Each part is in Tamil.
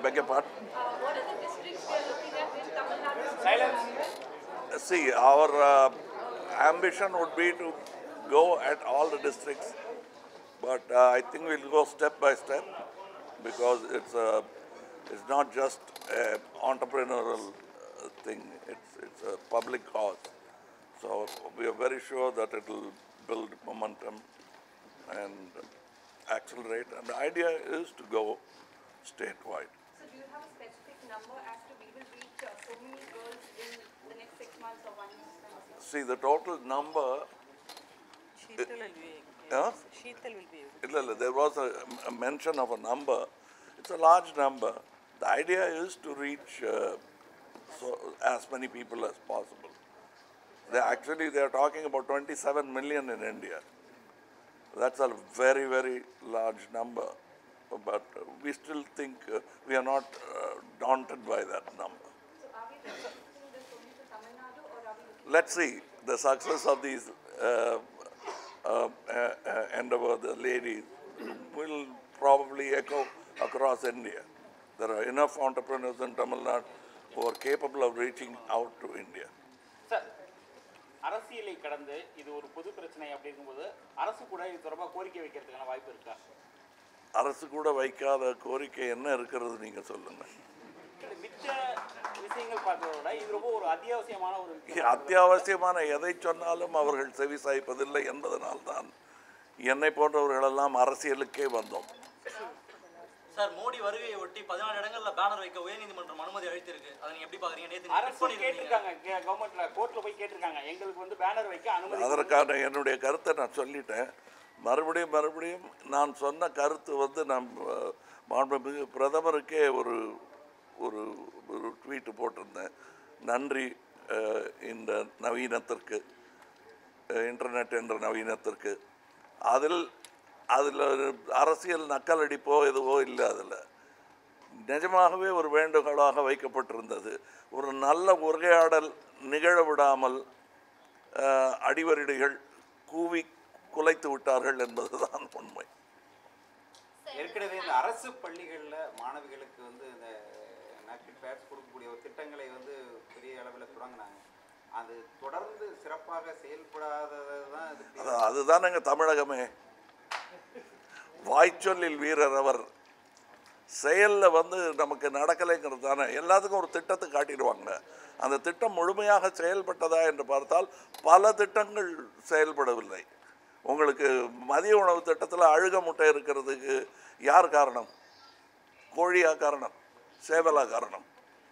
beg your pardon? Uh, what are the districts we are looking at in Tamil Nadu? Silence. See, our uh, ambition would be to go at all the districts, but uh, I think we'll go step by step because it's a, it's not just a entrepreneurial uh, thing. It's it's a public cause. So we are very sure that it will build momentum and accelerate. And the idea is to go statewide. So do you have a specific number as to we will reach uh, so many girls in the next six months or one year? kind of thing? See, the total number Sheetal will be, Yeah? Sheetal will be. Illa, illa, there was a, a mention of a number. It's a large number. The idea is to reach uh, so, as many people as possible. They actually they are talking about 27 million in India. That's a very very large number, but uh, we still think uh, we are not uh, daunted by that number. So are we restricting this only to Tamil Nadu or are we looking let's see the success of these uh, uh, uh, uh, endeavor, the ladies, will probably echo across India. There are enough entrepreneurs in Tamil Nadu who are capable of reaching out to India. Sir அரசியலை கடந்து இது ஒரு பொது பிரச்சனை அப்படிங்கும்போது அரசு கூட இது தொடர்பாக கோரிக்கை வைக்கிறதுக்கான வாய்ப்பு இருக்கா அரசு கூட வைக்காத கோரிக்கை என்ன இருக்கிறது நீங்கள் சொல்லுங்கள் இல்ல, மிச்ச விஷயங்கள் பார்க்கறத விட இது ரொம்ப ஒரு அத்தியாவசியமான ஒரு விஷயம். அத்தியாவசியமான எதை சொன்னாலும் அவர்கள் செவி சாய்ப்பதில்லை என்பதனால்தான் என்னை போன்றவர்களெல்லாம் அரசியலுக்கே வந்தோம் சார் மோடி வருகையை ஒட்டி பதினாலு இடங்கள்ல பேனர் வைக்க உயர்நீதிமன்றம் அனுமதி அளித்திருக்கு அதை நீங்க எப்படி பாக்குறீங்க நேத்து நீங்க அரசு click பண்ணிருக்கீங்க. கேட்டிருக்காங்க கவர்மெண்ட்ல கோர்ட்ல போய் கேட்டிருக்காங்க எங்களுக்கு வந்து பேனர் வைக்க அனுமதி அதற்கான என்னுடைய கருத்தை நான் சொல்லிட்டேன் மறுபடியும் மறுபடியும் நான் சொன்ன கருத்து வந்து நம் அஹ், மாண்புமிகு பிரதமருக்கே ஒரு ஒரு ஒரு ட்வீட்டு போட்டிருந்தேன் நன்றி அஹ், இந்த நவீனத்திற்கு அஹ், இன்டர்நெட் என்ற நவீனத்திற்கு அதில் அதில் ஒரு அரசியல் நக்கல் அடிப்போ எதுவோ இல்லை அதில் நிஜமாகவே ஒரு வேண்டுகோளாக வைக்கப்பட்டிருந்தது ஒரு நல்ல உரையாடல் நிகழ விடாமல் அஹ், அடிவருடிகள் கூவி குலைத்து விட்டார்கள் என்பதுதான் உண்மை ஏற்கனவே இந்த அரசு பள்ளிகளில் மாணவிகளுக்கு வந்து இந்த நாப்கின் பேட்ஸ் கொடுக்கக்கூடிய ஒரு திட்டங்களை வந்து பெரிய அளவில் தொடங்கினாங்க அது தொடர்ந்து சிறப்பாக செயல்படாதது தான் இது அது அதுதானங்க தமிழகமே வாய்ச்சொல்லில் வீரர் அவர் செயலில் வந்து நமக்கு நடக்கலைங்கிறது தானே எல்லாத்துக்கும் ஒரு திட்டத்தை காட்டிடுவாங்க அந்த திட்டம் முழுமையாக செயல்பட்டதா என்று பார்த்தால் பல திட்டங்கள் செயல்படவில்லை உங்களுக்கு மதிய உணவு திட்டத்தில் அழுக முட்டை இருக்கிறதுக்கு யார் காரணம் கோழியா காரணம் சேவலா காரணம்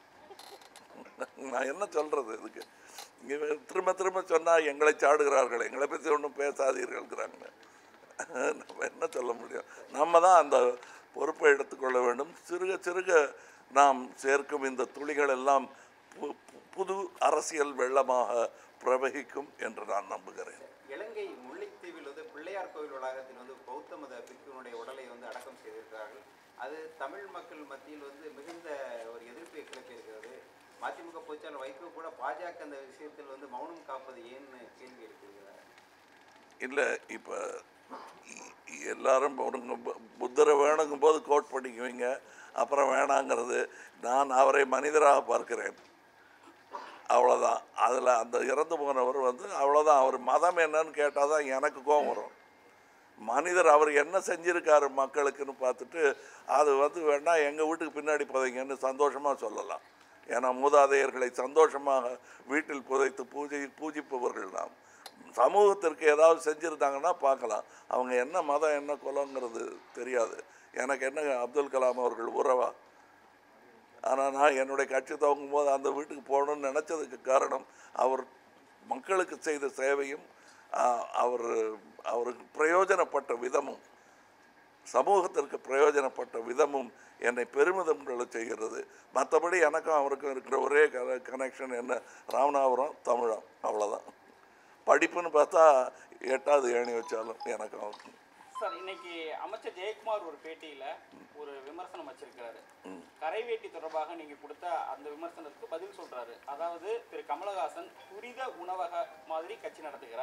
நான் என்ன சொல்றது இதுக்கு இங்க திரும்ப திரும்ப சொன்னால் எங்களை சாடுகிறார்கள் எங்களை பற்றி ஒன்றும் பேசாதீர்கள்ங்கிறாங்க நம்ம என்ன சொல்ல முடியும் நம்ம தான் அந்த பொறுப்பை எடுத்துக்கொள்ள வேண்டும் சிறுக சிறுக நாம் சேர்க்கும் இந்த துளிகள் எல்லாம் பு- பு- புது அரசியல் வெள்ளமாக பிரவகிக்கும் என்று நான் நம்புகிறேன் இலங்கை முல்லைத்தீவில் வந்து பிள்ளையார் கோவில் வளாகத்தில் வந்து பௌத்த மத பிக்குனுடைய உடலை வந்து அடக்கம் செய்திருக்கிறார்கள் அது தமிழ் மக்கள் மத்தியில் வந்து மிகுந்த ஒரு எதிர்ப்பை கிளப்பியிருக்கிறது மதிமுக பொதுச்செயலாளர் வைகோ கூட பாஜக அந்த விஷயத்தில் வந்து மௌனம் காப்பது ஏன்னு கேள்வி எழுப்பியிருக்கிறார் இல்லை இப்போ எல்லாரும் ஒருங்க பு- புத்தரை வேணுங்கும் போது கோட் பண்ணிக்குவீங்க அப்புறம் வேணாங்கிறது நான் அவரை மனிதராக பார்க்கிறேன் அவ்வளோதான் அதில் அந்த இறந்து போனவர் வந்து அவ்வளோதான் அவர் மதம் என்னன்னு கேட்டால் தான் எனக்கு கோபம் வரும் மனிதர் அவர் என்ன செஞ்சிருக்காரு மக்களுக்குன்னு பார்த்துட்டு அது வந்து வேணா எங்கள் வீட்டுக்கு பின்னாடி புதைங்கன்னு சந்தோஷமாக சொல்லலாம் ஏன்னா மூதாதையர்களை சந்தோஷமாக வீட்டில் புதைத்து பூஜை பூஜிப்பவர்கள் நாம் சமூகத்திற்கு ஏதாவது செஞ்சுருந்தாங்கன்னா பார்க்கலாம் அவங்க என்ன மதம் என்ன குலங்கிறது தெரியாது எனக்கு என்ன அப்துல் கலாம் அவர்கள் உறவா ஆனால் நான் என்னுடைய கட்சி துவங்கும் போது அந்த வீட்டுக்கு போகணும்னு நினச்சதுக்கு காரணம் அவர் மக்களுக்கு செய்த சேவையும் ஆ, அவர் அவருக்கு பிரயோஜனப்பட்ட விதமும் சமூகத்திற்கு பிரயோஜனப்பட்ட விதமும் என்னை பெருமிதம் கொள்ள செய்கிறது மற்றபடி எனக்கும் அவருக்கும் இருக்கிற ஒரே கனெக்ஷன் என்ன ராமநாதபுரம் தமிழம் அவ்வளோதான் படிப்புன்னு பார்த்தா எட்டாவது ஏணி வச்சாலும் எனக்கும் அவருக்கும் சார் இன்னைக்கு அமைச்சர் ஜெயக்குமார் ஒரு பேட்டியில ஒரு விமர்சனம் வச்சிருக்காரு கரைவேட்டி தொடர்பாக நீங்க கொடுத்த அந்த விமர்சனத்துக்கு பதில் சொல்றாரு அதாவது திரு கமலஹாசன் துரித உணவக மாதிரி கட்சி நடத்துகிறார்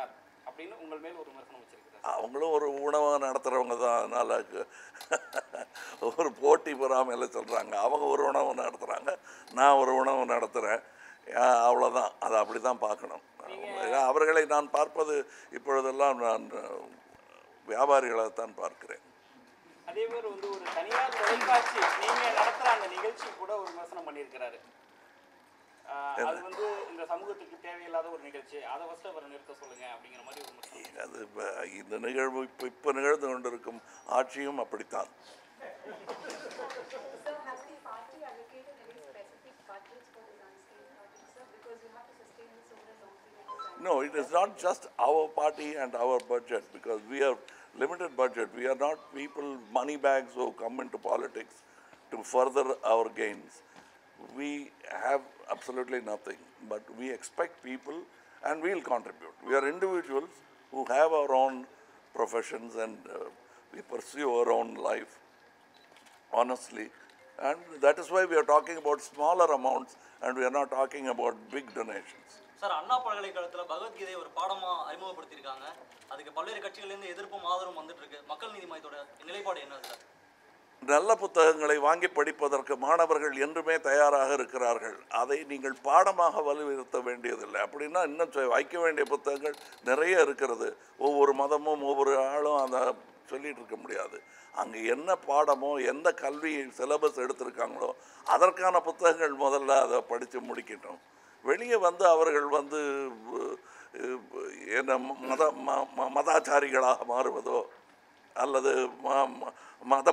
அப்படின்னு உங்கள் மேல் ஒரு விமர்சனம் வச்சிருக்கிறார் அவங்களும் ஒரு உணவகம் நடத்துகிறவங்க தான் அதனால் ஒரு போட்டி பொறாமையில் சொல்கிறாங்க அவங்க ஒரு உணவு நடத்துகிறாங்க நான் ஒரு உணவு நடத்துகிறேன் அவ்வளோதான் அதை அப்படி தான் பார்க்கணும் அவர்களை நான் பார்ப்பது இப்பொழுதெல்லாம் நான் வியாபாரிகளைத்தான் பார்க்கிறேன் அதே மாதிரி வந்து ஒரு தனியார் தொலைக்காட்சி நீங்க நடத்துற அந்த நிகழ்ச்சி கூட ஒரு விமர்சனம் பண்ணியிருக்கிறாரு ஆஹ் அது வந்து இந்த சமூகத்துக்கு தேவையில்லாத ஒரு நிகழ்ச்சி அதை ஃபர்ஸ்ட் அவரை நிறுத்த சொல்லுங்க அப்படிங்கிற மாதிரி ஒரு விமர்சனம் அது இப்ப இந்த நிகழ்வு இப்போ இப்போ நிகழ்ந்து கொண்டிருக்கும் ஆட்சியும் அப்படித்தான் Sir, has the party allocated any specific budgets for the landscape project, sir? Because you have to sustain this over a long period of time. No, it is not just our party and our budget because we have limited budget. We are not people, money bags who come into politics to further our gains. We have absolutely nothing, but we expect people and we'll contribute. We are individuals who have our own professions and uh, we pursue our own life honestly. And that is why we are talking about smaller amounts and we are not talking about big donations. Sir Anna பல்கலைக்கழகத்தில் பகவத்கீதை ஒரு பாடமா அறிமுகப்படுத்தியிருக்காங்க அதுக்கு பல்வேறு கட்சிகள்லேருந்து எதிர்ப்பும் ஆதரவும் வந்துட்டு இருக்கு மக்கள் நீதி மையத்தோட நிலைப்பாடு என்ன சார் நல்ல புத்தகங்களை வாங்கி படிப்பதற்கு மாணவர்கள் என்றுமே தயாராக இருக்கிறார்கள் அதை நீங்கள் பாடமாக வலியுறுத்த வேண்டியதில்லை அப்படின்னா இன்னும் சொ- வைக்க வேண்டிய புத்தகங்கள் நிறைய இருக்கிறது ஒவ்வொரு மதமும் ஒவ்வொரு ஆளும் அதை சொல்லிட்டு இருக்க முடியாது அங்கே என்ன பாடமோ எந்த கல்வி சிலபஸ் எடுத்திருக்காங்களோ அதற்கான புத்தகங்கள் முதல்ல அதை படித்து முடிக்கட்டும் வெளியே வந்து அவர்கள் வந்து அஹ், என்ன மத ம- ம- மதாச்சாரிகளாக மாறுவதோ அல்லது ம- ம- மத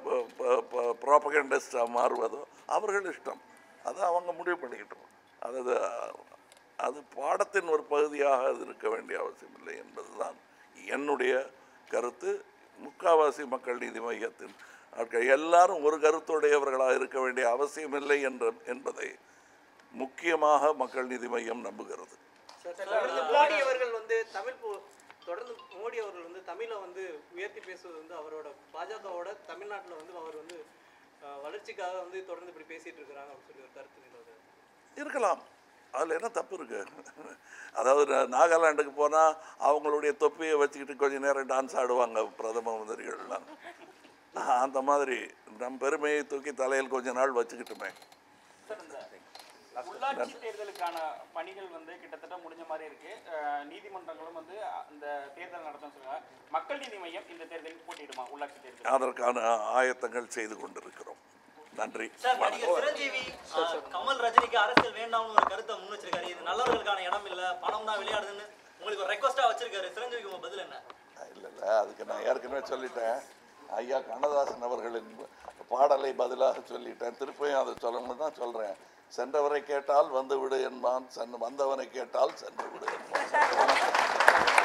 ப்ராபகண்டிஸ்டாக மாறுவதோ அவர்கள் இஷ்டம் அதை அவங்க முடிவு பண்ணிக்கிட்டோம் அது அது பாடத்தின் ஒரு பகுதியாக அது இருக்க வேண்டிய அவசியம் இல்லை என்பதுதான் என்னுடைய கருத்து முக்காவாசி மக்கள் நீதி மையத்தின் ஆட்கள் எல்லாரும் ஒரு கருத்துடையவர்களாக இருக்க வேண்டிய அவசியம் இல்லை என்ற என்பதை முக்கியமாக மக்கள் நீதி மையம் நம்புகிறது தொடர்ந்து மோடி அவர்கள் வந்து தமிழ் பு- தொடர்ந்து மோடி அவர்கள் வந்து தமிழை வந்து உயர்த்தி பேசுவது வந்து அவரோட பாஜகவோட தமிழ்நாட்டில் வந்து அவர் வந்து அஹ், வளர்ச்சிக்காக வந்து தொடர்ந்து இப்படி பேசிட்டு இருக்கிறாங்க அப்படின்னு சொல்லி ஒரு கருத்து நிலவுது இருக்கலாம் அதில் என்ன தப்பு இருக்கு அதாவது நா- நாகாலாண்டுக்கு போனால் அவங்களுடைய தொப்பியை வச்சுக்கிட்டு கொஞ்ச நேரம் டான்ஸ் ஆடுவாங்க பிரதம மந்திரிகள்லாம் அந்த மாதிரி நம் பெருமையை தூக்கி தலையில் கொஞ்ச நாள் வச்சுக்கிட்டுமே சார் இந்த உள்ளாட்சி தேர்தலுக்கான பணிகள் வந்து கிட்டத்தட்ட முடிஞ்ச மாதிரி இருக்கு அஹ் நீதிமன்றங்களும் வந்து அந்த தேர்தல் நடத்தும் சொல்லுவாங்க மக்கள் நீதி மையம் இந்த தேர்தலுக்கு போட்டியிடுமா உள்ளாட்சி தேர்தல் அதற்கான ஆயத்தங்கள் செய்து கொண்டிருக்கிறோம் நன்றி சார் நடிகர் சிரஞ்சீவி அஹ், கமல் ரஜினிக்கு அரசியல் வேண்டாம்னு ஒரு கருத்தை முன் வச்சிருக்காரு இது நல்லவர்களுக்கான இடம் இல்ல பணம் தான் விளையாடுதுன்னு உங்களுக்கு ஒரு ரெக்வஸ்டா வச்சிருக்காரு சிரஞ்சீவிக்கு உங்க பதில் என்ன இல்லை இல்லை அதுக்கு நான் ஏற்கனவே சொல்லிட்டேன் ஐயா கண்ணதாசன் அவர்களின் பாடலை பதிலாக சொல்லிட்டேன் திருப்பியும் அதை சொல்லணும்னு தான் சொல்கிறேன் சென்றவரை கேட்டால் வந்து விடு என்பான் சென்று வந்தவனை கேட்டால் சென்று விடு என்பான்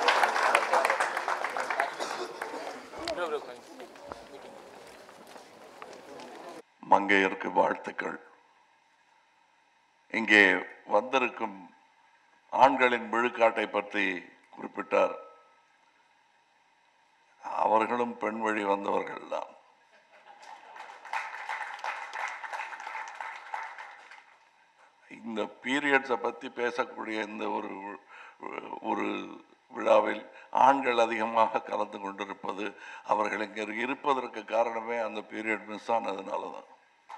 மங்கையருக்கு வாழ்த்துக்கள் இங்கே வந்திருக்கும் ஆண்களின் விழுக்காட்டை பற்றி குறிப்பிட்டார் அவர்களும் பெண் வழி வந்தவர்கள் தான் இந்த பீரியட்ஸை பற்றி பேசக்கூடிய இந்த ஒரு வி- ஒரு விழாவில் ஆண்கள் அதிகமாக கலந்து கொண்டிருப்பது அவர்கள் இங்கே இருப்பதற்கு காரணமே அந்த பீரியட் மிஸ் ஆனதுனால தான்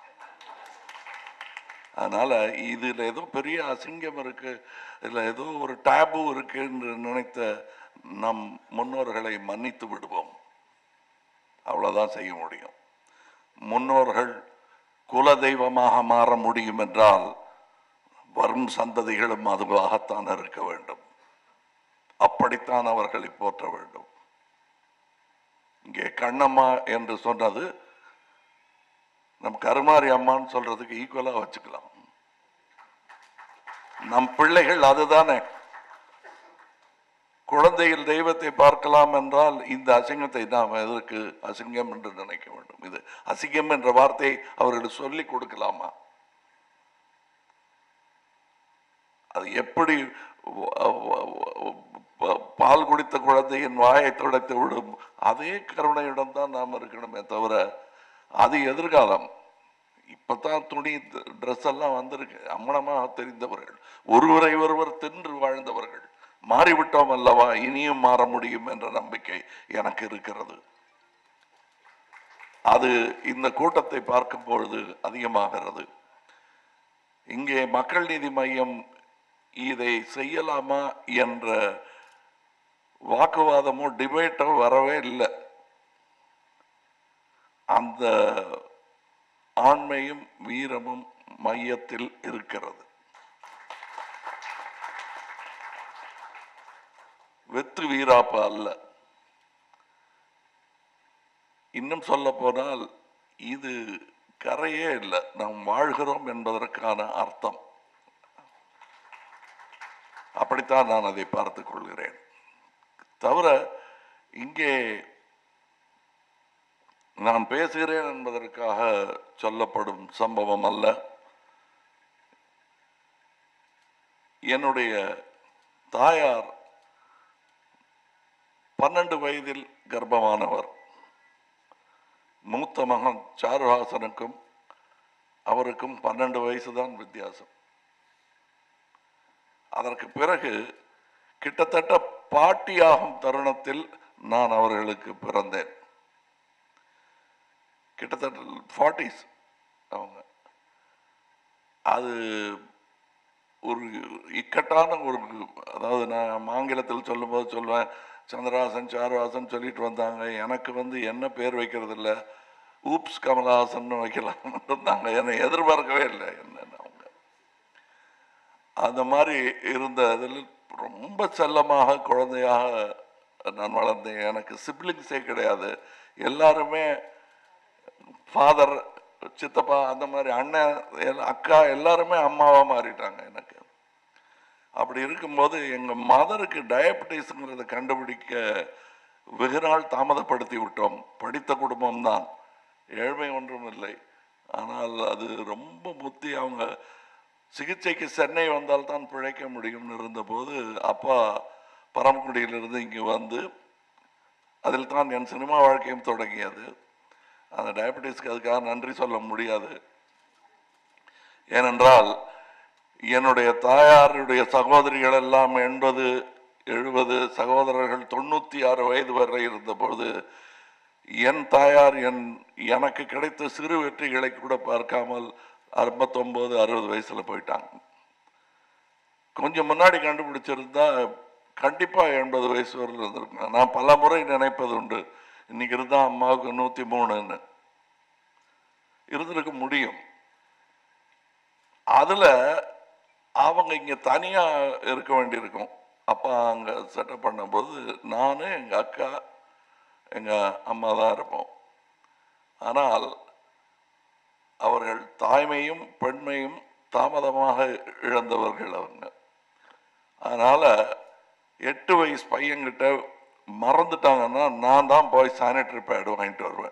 அதனால் இதில் ஏதோ பெரிய அசிங்கம் இருக்குது இதில் ஏதோ ஒரு டேபு இருக்கு என்று நினைத்த நம் முன்னோர்களை மன்னித்து விடுவோம் அவ்வளோதான் செய்ய முடியும் முன்னோர்கள் குல தெய்வமாக மாற முடியும் என்றால் வரும் சந்ததிகளும் அதுவாகத்தான் இருக்க வேண்டும் அப்படித்தான் அவர்களை போற்ற வேண்டும் இங்கே கண்ணம்மா என்று சொன்னது நம் கருமாரி அம்மான்னு சொல்றதுக்கு ஈக்குவலா வச்சுக்கலாம் நம் பிள்ளைகள் அதுதானே குழந்தையில் தெய்வத்தை பார்க்கலாம் என்றால் இந்த அசிங்கத்தை நாம் எதற்கு அசிங்கம் என்று நினைக்க வேண்டும் இது அசிங்கம் என்ற வார்த்தையை அவர்களுக்கு சொல்லி கொடுக்கலாமா அது எப்படி வ- வ- வ- பால் குடித்த குழந்தையின் வாயை துடைத்து விடும் அதே கருணையுடன் தான் நாம் இருக்கணுமே தவிர அது எதிர்காலம் இப்பதான் துணி ட்ரெஸ் எல்லாம் வந்திருக்கு அம்மனமாக தெரிந்தவர்கள் ஒருவரை ஒருவர் தின்று வாழ்ந்தவர்கள் மாறிவிட்டோம் அல்லவா இனியும் மாற முடியும் என்ற நம்பிக்கை எனக்கு இருக்கிறது அது இந்த கூட்டத்தை பார்க்கும் பொழுது அதிகமாகிறது இங்கே மக்கள் நீதி மையம் இதை செய்யலாமா என்ற வாக்குவாதமோ டிபேட்டோ வரவே இல்லை அந்த ஆண்மையும் வீரமும் மையத்தில் இருக்கிறது வெத்து வீராப்பா அல்ல இன்னும் சொல்ல போனால் இது கரையே இல்லை நாம் வாழ்கிறோம் என்பதற்கான அர்த்தம் அப்படித்தான் நான் அதை பார்த்துக் கொள்கிறேன் தவிர இங்கே நான் பேசுகிறேன் என்பதற்காக சொல்லப்படும் சம்பவம் அல்ல என்னுடைய தாயார் பன்னெண்டு வயதில் கர்ப்பமானவர் மூத்த மகன் சாருஹாசனுக்கும் அவருக்கும் பன்னெண்டு வயசுதான் வித்தியாசம் அதற்கு பிறகு கிட்டத்தட்ட பாட்டியாகும் தருணத்தில் நான் அவர்களுக்கு பிறந்தேன் கிட்டத்தட்ட ஃபார்ட்டிஸ் அவங்க அது ஒரு இக்கட்டான ஒரு அதாவது நான் ஆங்கிலத்தில் சொல்லும்போது சொல்லுவேன் சந்திரஹாசன் சாருஹாசன் சொல்லிட்டு வந்தாங்க எனக்கு வந்து என்ன பேர் வைக்கிறது இல்லை ஊப்ஸ் கமலஹாசன் வைக்கலாம் இருந்தாங்க என்னை எதிர்பார்க்கவே இல்லை என்னன்னு அவங்க அந்த மாதிரி இருந்த இதில் ரொம்ப செல்லமாக குழந்தையாக நான் வளர்ந்தேன் எனக்கு சிப்ளிங்ஸே கிடையாது எல்லாருமே ஃபாதர் சித்தப்பா அந்த மாதிரி அண்ணன் எல்- அக்கா எல்லாருமே அம்மாவா மாறிட்டாங்க எனக்கு அப்படி இருக்கும்போது எங்கள் மதருக்கு டயபெட்டிஸுங்கிறத கண்டுபிடிக்க வெகு நாள் தாமதப்படுத்தி விட்டோம் படித்த குடும்பம்தான் ஏழ்மை ஒன்றும் இல்லை ஆனால் அது ரொம்ப முத்தி அவங்க சிகிச்சைக்கு சென்னை வந்தால் தான் பிழைக்க முடியும்னு இருந்தபோது அப்பா பரமக்குடியிலிருந்து இங்கே வந்து அதில் தான் என் சினிமா வாழ்க்கையும் தொடங்கியது அந்த டயபெட்டிஸ்க்கு அதுக்காக நன்றி சொல்ல முடியாது ஏனென்றால் என்னுடைய தாயாருடைய சகோதரிகள் எல்லாம் எண்பது எழுபது சகோதரர்கள் தொண்ணூற்றி ஆறு வயது வரை இருந்தபோது என் தாயார் என் எனக்கு கிடைத்த சிறு வெற்றிகளை கூட பார்க்காமல் ஐம்பத்தொம்போது அறுபது வயசில் போயிட்டாங்க கொஞ்சம் முன்னாடி கண்டுபிடிச்சிருந்தா கண்டிப்பாக எண்பது வயசு வரையில் இருந்திருக்கும் நான் பல முறை நினைப்பது உண்டு இன்னைக்கு இருந்தால் அம்மாவுக்கு நூற்றி மூணுன்னு இருந்திருக்க முடியும் அதில் அவங்க இங்கே தனியாக இருக்க வேண்டியிருக்கும் அப்பா அங்கே செட்டப் பண்ணும்போது நான் எங்கள் அக்கா எங்கள் அம்மா தான் இருப்போம் ஆனால் அவர்கள் தாய்மையும் பெண்மையும் தாமதமாக இழந்தவர்கள் அவங்க அதனால் எட்டு வயசு பையன்கிட்ட மறந்துட்டாங்கன்னா நான் தான் போய் சானிட்டரி பேடு வாங்கிட்டு வருவேன்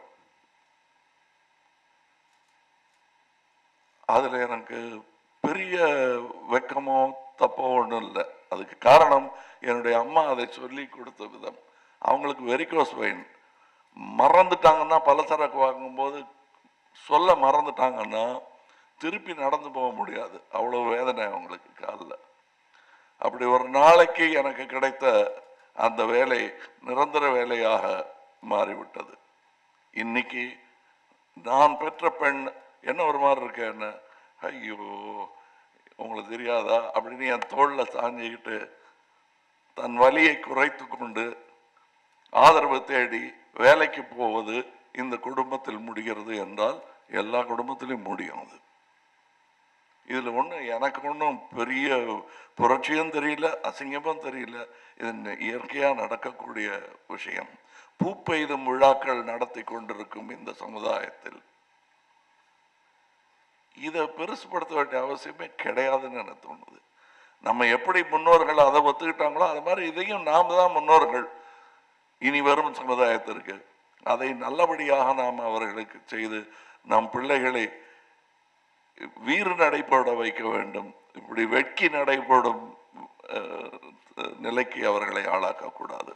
அதில் எனக்கு பெரிய வெக்கமோ தப்போ ஒன்றும் இல்லை அதுக்கு காரணம் என்னுடைய அம்மா அதை சொல்லி கொடுத்த விதம் அவங்களுக்கு வெரிகோஸ் வெயின் மறந்துட்டாங்கன்னா பலசரக்கு வாங்கும்போது சொல்ல மறந்துட்டாங்கன்னா திருப்பி நடந்து போக முடியாது அவ்வளோ வேதனை அவங்களுக்கு காலில் அப்படி ஒரு நாளைக்கு எனக்கு கிடைத்த அந்த வேலை நிரந்தர வேலையாக மாறிவிட்டது இன்னைக்கு நான் பெற்ற பெண் என்ன ஒரு மாதிரி இருக்க என்ன ஐயோ உங்களுக்கு தெரியாதா அப்படின்னு என் தோளில் சாஞ்சிக்கிட்டு தன் வலியை குறைத்து கொண்டு ஆதரவு தேடி வேலைக்கு போவது இந்த குடும்பத்தில் முடிகிறது என்றால் எல்லா குடும்பத்திலும் முடியும் அது இதில் ஒன்றும் எனக்கு ஒன்றும் பெரிய புரட்சியும் தெரியல அசிங்கமும் தெரியல இது இயற்கையாக நடக்கக்கூடிய விஷயம் பூ பெய்தும் விழாக்கள் நடத்தி கொண்டிருக்கும் இந்த சமுதாயத்தில் இதை பெருசுப்படுத்த வேண்டிய அவசியமே கிடையாதுன்னு எனக்கு தோணுது நம்ம எப்படி முன்னோர்கள் அதை ஒத்துக்கிட்டாங்களோ அது மாதிரி இதையும் நாம் தான் முன்னோர்கள் இனி வரும் சமுதாயத்திற்கு அதை நல்லபடியாக நாம் அவர்களுக்கு செய்து நம் பிள்ளைகளை வீறு நடைபோட வைக்க வேண்டும் இப்படி வெட்கி நடைபோடும் அஹ், நிலைக்கு அவர்களை ஆளாக்கக்கூடாது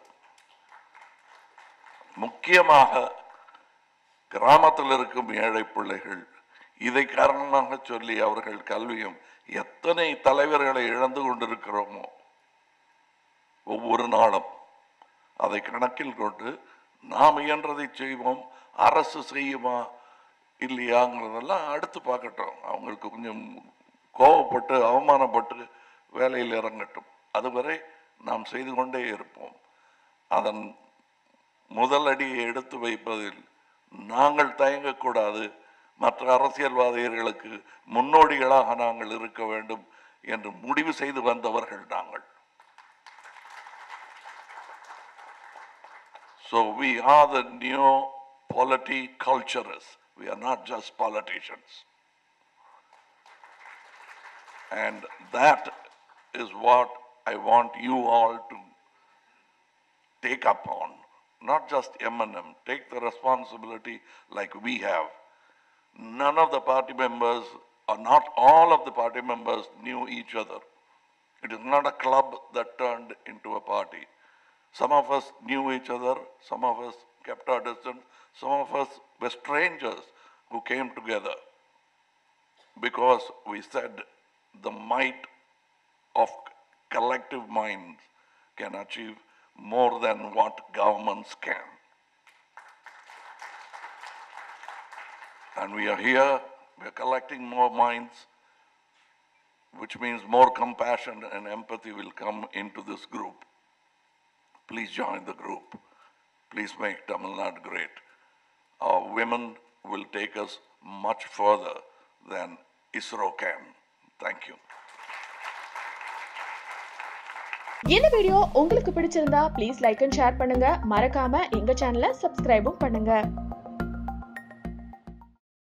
முக்கியமாக கிராமத்தில் இருக்கும் ஏழை பிள்ளைகள் இதை காரணமாக சொல்லி அவர்கள் கல்வியும் எத்தனை தலைவர்களை இழந்து கொண்டிருக்கிறோமோ ஒவ்வொரு நாளும் அதை கணக்கில் கொண்டு நாம் இயன்றதை செய்வோம் அரசு செய்யுமா இல்லையாங்கிறதெல்லாம் அடுத்து பார்க்கட்டும் அவங்களுக்கு கொஞ்சம் கோவப்பட்டு அவமானப்பட்டு வேலையில் இறங்கட்டும் அதுவரை நாம் செய்து கொண்டே இருப்போம் அதன் முதல் அடியை எடுத்து வைப்பதில் நாங்கள் தயங்கக்கூடாது மற்ற அரசியல்வாதிகளுக்கு முன்னோடிகளாக நாங்கள் இருக்க வேண்டும் என்று முடிவு செய்து வந்தவர்கள் நாங்கள் So we are the new polity culturists. We are not just politicians. And that is what I want you all to take up on. Not just M&M, take the responsibility like we have. None of the party members, or not all of the party members knew each other. It is not a club that turned into a party. Some of us knew each other, some of us kept our distance, some of us were strangers who came together because we said the might of collective minds can achieve more than what governments can. And we are here, we are collecting more minds, which means more compassion and empathy will come into this group. Please join the group. Please make Tamil Nadu great. Our women will take us much further than ISRO can. Thank you. இந்த வீடியோ உங்களுக்கு பிடிச்சிருந்தா ப்ளீஸ் லைக் அண்ட் ஷேர் பண்ணுங்க மறக்காம எங்க சேனலை சப்ஸ்கிரைபும் பண்ணுங்க